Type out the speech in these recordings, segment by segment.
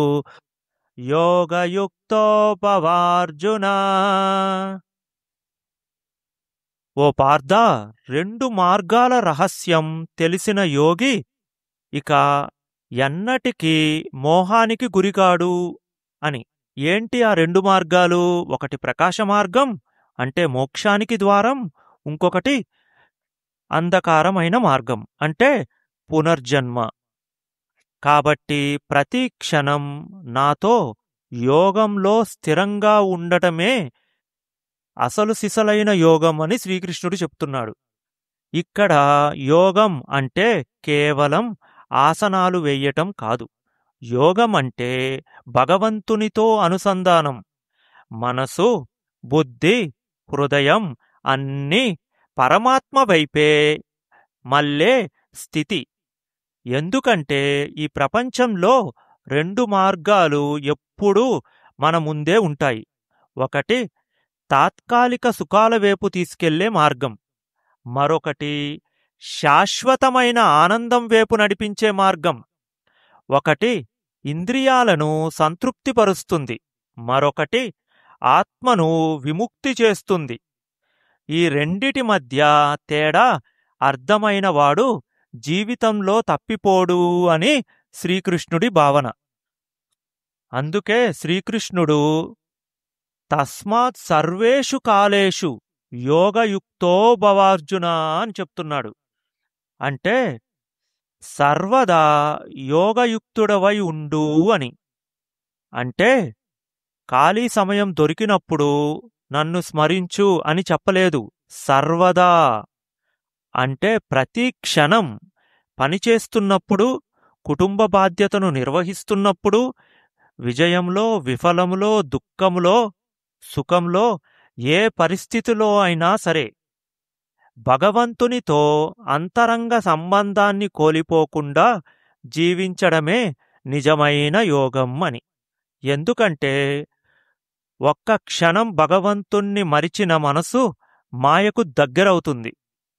యోగయుక్తోపవార్జున ఓ పార్థ రెండు మార్గాల రహస్యం తెలిసిన యోగి ఇక ఎన్నటికీ మోహానికి గురికాడు అని ఏంటి ఆ రెండు మార్గాలు ఒకటి ప్రకాశ మార్గం అంటే మోక్షానికి ద్వారం ఇంకొకటి అంధకారమైన మార్గం అంటే పునర్జన్మ కాబట్టి ప్రతి క్షణం నాతో యోగంలో స్థిరంగా ఉండటమే అసలు సిసలైన యోగం అని శ్రీకృష్ణుడు చెప్తున్నాడు ఇక్కడ యోగం అంటే కేవలం ఆసనాలు వేయటం కాదు యోగం అంటే భగవంతునితో అనుసంధానం మనసు బుద్ధి హృదయం అన్నీ పరమాత్మ వైపే మళ్ళే స్థితి ఎందుకంటే ఈ ప్రపంచంలో రెండు మార్గాలు ఎప్పుడూ మన ముందే ఉంటాయి ఒకటి తాత్కాలిక సుఖాల వైపు తీసుకెళ్లే మార్గం మరొకటి శాశ్వతమైన ఆనందం వైపు నడిపించే మార్గం ఒకటి ఇంద్రియాలను సంతృప్తిపరుస్తుంది మరొకటి ఆత్మను విముక్తి చేస్తుంది ఈ రెండిటి మధ్య తేడా అర్థమైనవాడు జీవితంలో తప్పిపోడు అని శ్రీకృష్ణుడి భావన అందుకే శ్రీకృష్ణుడు తస్మాత్ సర్వేషు కాలేషు యోగయుక్తో భవార్జున అని చెప్తున్నాడు అంటే సర్వదా యోగయుక్తుడవై ఉండు అని అంటే ఖాళీ సమయం దొరికినప్పుడు నన్ను స్మరించు అని చెప్పలేదు సర్వదా అంటే ప్రతి క్షణం పనిచేస్తున్నప్పుడు కుటుంబ బాధ్యతను నిర్వహిస్తున్నప్పుడు విజయంలో విఫలములో దుఃఖములో సుఖంలో ఏ పరిస్థితిలో అయినా సరే భగవంతునితో అంతరంగ సంబంధాన్ని కోల్పోకుండా జీవించడమే నిజమైన యోగం అని ఎందుకంటే ఒక్క క్షణం భగవంతుణ్ణి మరిచిన మనసు మాయకు దగ్గరవుతుంది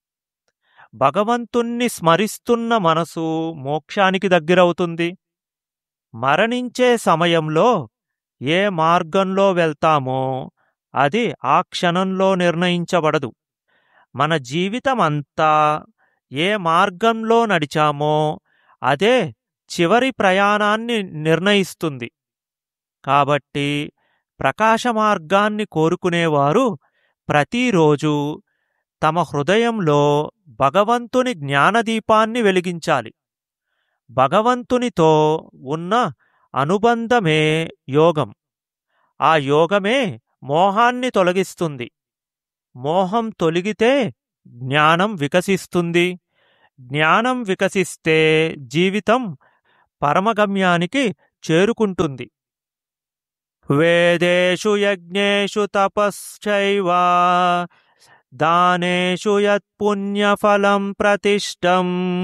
భగవంతుణ్ణి స్మరిస్తున్న మనసు మోక్షానికి దగ్గరవుతుంది మరణించే సమయంలో ఏ మార్గంలో వెళ్తామో అది ఆ క్షణంలో నిర్ణయించబడదు మన జీవితమంతా ఏ మార్గంలో నడిచామో అదే చివరి ప్రయాణాన్ని నిర్ణయిస్తుంది కాబట్టి ప్రకాశ మార్గాన్ని కోరుకునేవారు ప్రతిరోజు తమ హృదయంలో భగవంతుని జ్ఞానదీపాన్ని వెలిగించాలి భగవంతునితో ఉన్న అనుబంధమే యోగం ఆ యోగమే మోహాన్ని తొలగిస్తుంది మోహం తొలగితే జ్ఞానం వికసిస్తుంది జ్ఞానం వికసిస్తే జీవితం పరమగమ్యానికి చేరుకుంటుంది వేదేషు యజ్ఞేషు తపశ్చైవ దానేషు యత్పుణ్యఫలం ప్రతిష్టం